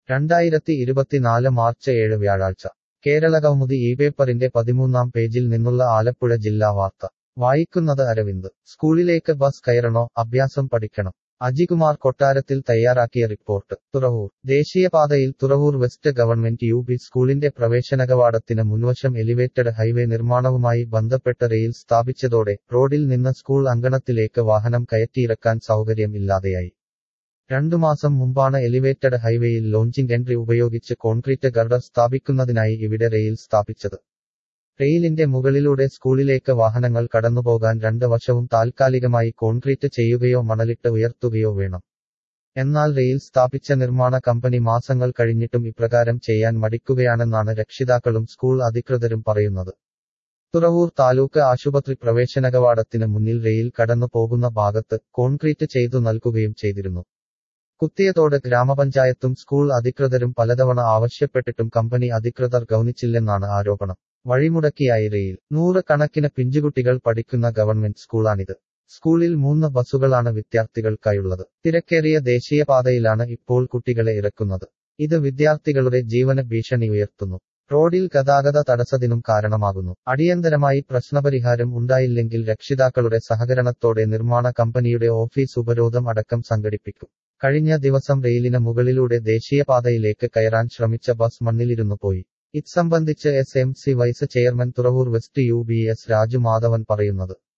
രണ്ടായിരത്തി ഇരുപത്തിനാല് മാർച്ച് ഏഴ് വ്യാഴാഴ്ച കേരളകൗമുദി ഈ പേപ്പറിന്റെ പതിമൂന്നാം പേജിൽ നിന്നുള്ള ആലപ്പുഴ ജില്ലാ വാർത്ത വായിക്കുന്നത് അരവിന്ദ് സ്കൂളിലേക്ക് ബസ് കയറണോ അഭ്യാസം പഠിക്കണം അജികുമാർ കൊട്ടാരത്തിൽ തയ്യാറാക്കിയ റിപ്പോർട്ട് തുറവൂർ ദേശീയപാതയിൽ Thuravoor west government U P സ്കൂളിന്റെ പ്രവേശനകവാടത്തിന് മുൻവശം എലിവേറ്റഡ് ഹൈവേ നിർമ്മാണവുമായി ബന്ധപ്പെട്ട് റെയിൽ സ്ഥാപിച്ചതോടെ റോഡിൽ നിന്ന് സ്കൂൾ അങ്കണത്തിലേക്ക് വാഹനം കയറ്റിയിറക്കാൻ സൗകര്യം ഇല്ലാതെയായി രണ്ടു മാസം മുമ്പാണ് എലിവേറ്റഡ് ഹൈവേയിൽ ലോഞ്ചിംഗ് എൻട്രി ഉപയോഗിച്ച് കോൺക്രീറ്റ് ഗർഡർ സ്ഥാപിക്കുന്നതിനായി ഇവിടെ റെയിൽ സ്ഥാപിച്ചത് റെയിലിന്റെ മുകളിലൂടെ സ്കൂളിലേക്ക് വാഹനങ്ങൾ കടന്നുപോകാൻ രണ്ട് വശവും താൽക്കാലികമായി കോൺക്രീറ്റ് ചെയ്യുകയോ മണലിട്ട് ഉയർത്തുകയോ വേണം എന്നാൽ റെയിൽ സ്ഥാപിച്ച നിർമ്മാണ കമ്പനി മാസങ്ങൾ കഴിഞ്ഞിട്ടും ഇപ്രകാരം ചെയ്യാൻ മടിക്കുകയാണെന്നാണ് രക്ഷിതാക്കളും സ്കൂൾ അധികൃതരും പറയുന്നത് തുറവൂർ താലൂക്ക് ആശുപത്രി പ്രവേശനകവാടത്തിന് മുന്നിൽ റെയിൽ കടന്നു പോകുന്ന ഭാഗത്ത് കോൺക്രീറ്റ് ചെയ്തു നൽകുകയും ചെയ്തിരുന്നു കുത്തിയതോട് ഗ്രാമപഞ്ചായത്തും സ്കൂൾ അധികൃതരും പലതവണ ആവശ്യപ്പെട്ടിട്ടും കമ്പനി അധികൃതർ ഗൗനിച്ചില്ലെന്നാണ് ആരോപണം വഴിമുടക്കിയായി റെയിൽ നൂറ് കണക്കിന് പിഞ്ചുകുട്ടികൾ പഠിക്കുന്ന ഗവൺമെന്റ് സ്കൂളാണിത് സ്കൂളിൽ മൂന്ന് ബസ്സുകളാണ് വിദ്യാർത്ഥികൾക്കായുള്ളത് തിരക്കേറിയ ദേശീയപാതയിലാണ് ഇപ്പോൾ കുട്ടികളെ ഇറക്കുന്നത് ഇത് വിദ്യാർത്ഥികളുടെ ജീവന ഭീഷണി ഉയർത്തുന്നു റോഡിൽ ഗതാഗത തടസ്സത്തിനും കാരണമാകുന്നു അടിയന്തരമായി പ്രശ്നപരിഹാരം ഉണ്ടായില്ലെങ്കിൽ രക്ഷിതാക്കളുടെ സഹകരണത്തോടെ നിർമ്മാണ കമ്പനിയുടെ ഓഫീസ് ഉപരോധം അടക്കം സംഘടിപ്പിക്കും കഴിഞ്ഞ ദിവസം റെയിലിന് മുകളിലൂടെ ദേശീയപാതയിലേക്ക് കയറാൻ ശ്രമിച്ച ബസ് മണ്ണിലിരുന്നു പോയി ഇത് സംബന്ധിച്ച് S M C vice chairman Thuravoor west U B S Raju Madhavan പറയുന്നത്